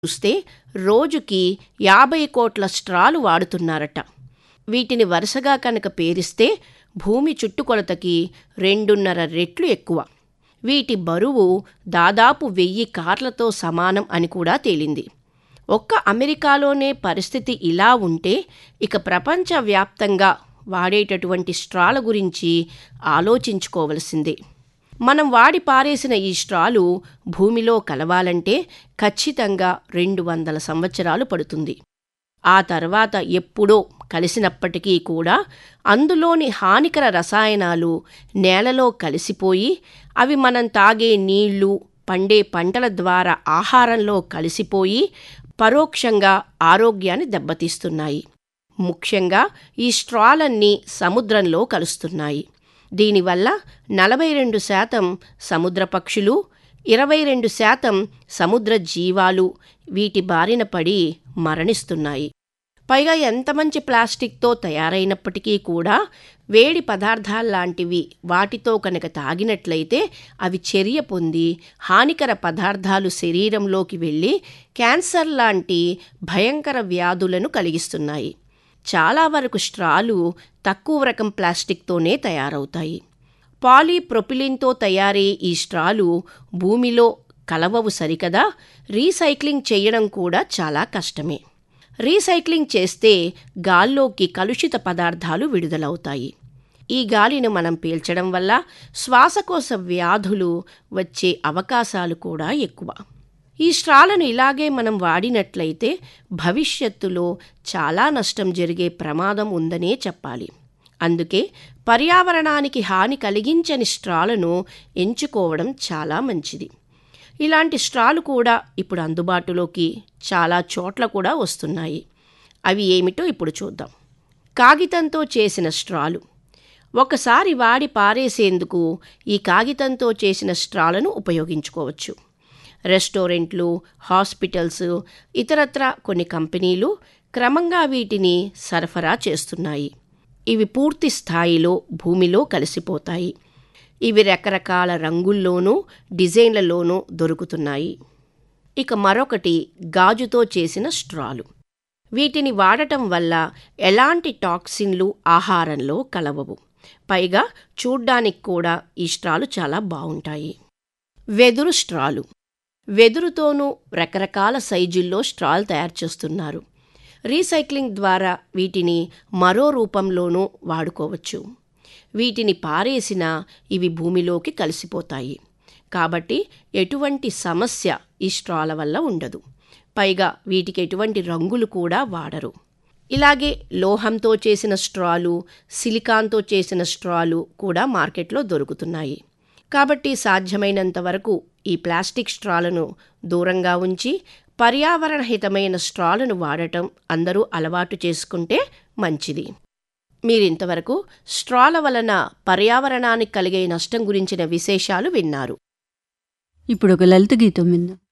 చూస్తే రోజుకి యాభై కోట్ల స్ట్రాలు వాడుతున్నారట వీటిని వరుసగా కనుక పేరిస్తే భూమి చుట్టుకొలతకి రెండున్నర రెట్లు ఎక్కువ వీటి బరువు దాదాపు వెయ్యి కార్లతో సమానం అని కూడా తేలింది ఒక్క అమెరికాలోనే పరిస్థితి ఇలా ఉంటే ఇక ప్రపంచవ్యాప్తంగా వాడేటటువంటి స్ట్రాల గురించి ఆలోచించుకోవలసిందే మనం వాడి పారేసిన ఈ స్ట్రాలు భూమిలో కలవాలంటే ఖచ్చితంగా రెండు వందల సంవత్సరాలు పడుతుంది ఆ తర్వాత ఎప్పుడో కలిసినప్పటికీ కూడా అందులోని హానికర రసాయనాలు నేలలో కలిసిపోయి అవి మనం తాగే నీళ్లు పండే పంటల ద్వారా ఆహారంలో కలిసిపోయి పరోక్షంగా ఆరోగ్యాన్ని దెబ్బతీస్తున్నాయి ముఖ్యంగా ఈ స్ట్రాలన్నీ సముద్రంలో కలుస్తున్నాయి దీనివల్ల నలభై రెండు శాతం సముద్ర పక్షులు ఇరవై రెండు శాతం సముద్ర జీవాలు వీటి బారిన పడి మరణిస్తున్నాయి పైగా ఎంత మంచి ప్లాస్టిక్తో తయారైనప్పటికీ కూడా వేడి పదార్థాల్లాంటివి వాటితో కనుక తాగినట్లయితే అవి చర్య పొంది హానికర పదార్థాలు శరీరంలోకి వెళ్ళి క్యాన్సర్ లాంటి భయంకర వ్యాధులను కలిగిస్తున్నాయి చాలా వరకు స్ట్రాలు తక్కువ రకం ప్లాస్టిక్తోనే తయారవుతాయి పాలీప్రొపిలిన్తో తయారయ్యే ఈ స్ట్రాలు భూమిలో కలవవు సరికదా రీసైక్లింగ్ చేయడం కూడా చాలా కష్టమే రీసైక్లింగ్ చేస్తే గాల్లోకి కలుషిత పదార్థాలు విడుదలవుతాయి ఈ గాలిని మనం పీల్చడం వల్ల శ్వాసకోశ వ్యాధులు వచ్చే అవకాశాలు కూడా ఎక్కువ ఈ స్ట్రాలను ఇలాగే మనం వాడినట్లయితే భవిష్యత్తులో చాలా నష్టం జరిగే ప్రమాదం ఉందనే చెప్పాలి అందుకే పర్యావరణానికి హాని కలిగించని స్ట్రాలను ఎంచుకోవడం చాలా మంచిది ఇలాంటి స్ట్రాలు కూడా ఇప్పుడు అందుబాటులోకి చాలా చోట్ల కూడా వస్తున్నాయి అవి ఏమిటో ఇప్పుడు చూద్దాం కాగితంతో చేసిన స్ట్రాలు ఒకసారి వాడి పారేసేందుకు ఈ కాగితంతో చేసిన స్ట్రాలను ఉపయోగించుకోవచ్చు రెస్టారెంట్లు హాస్పిటల్స్ ఇతరత్ర కొన్ని కంపెనీలు క్రమంగా వీటిని సరఫరా చేస్తున్నాయి ఇవి పూర్తి స్థాయిలో భూమిలో కలిసిపోతాయి ఇవి రకరకాల రంగుల్లోనూ డిజైన్లలోనూ దొరుకుతున్నాయి ఇక మరొకటి గాజుతో చేసిన స్ట్రాలు వీటిని వాడటం వల్ల ఎలాంటి టాక్సిన్లు ఆహారంలో కలవవు పైగా చూడ్డానికి కూడా ఈ స్ట్రాలు చాలా బాగుంటాయి వెదురు స్ట్రాలు వెదురుతోనూ రకరకాల సైజుల్లో స్ట్రాలు తయారు చేస్తున్నారు రీసైక్లింగ్ ద్వారా వీటిని మరో రూపంలోనూ వాడుకోవచ్చు వీటిని పారేసిన ఇవి భూమిలోకి కలిసిపోతాయి కాబట్టి ఎటువంటి సమస్య ఈ స్ట్రాల వల్ల ఉండదు పైగా వీటికి ఎటువంటి రంగులు కూడా వాడరు ఇలాగే లోహంతో చేసిన స్ట్రాలు సిలికాన్తో చేసిన స్ట్రాలు కూడా మార్కెట్లో దొరుకుతున్నాయి కాబట్టి సాధ్యమైనంత వరకు ఈ ప్లాస్టిక్ స్ట్రాలను దూరంగా ఉంచి పర్యావరణ హితమైన స్ట్రాలను వాడటం అందరూ అలవాటు చేసుకుంటే మంచిది మీరింతవరకు స్ట్రాల వలన పర్యావరణానికి కలిగే నష్టం గురించిన విశేషాలు విన్నారు ఇప్పుడు ఒక లలిత గీతం విందాం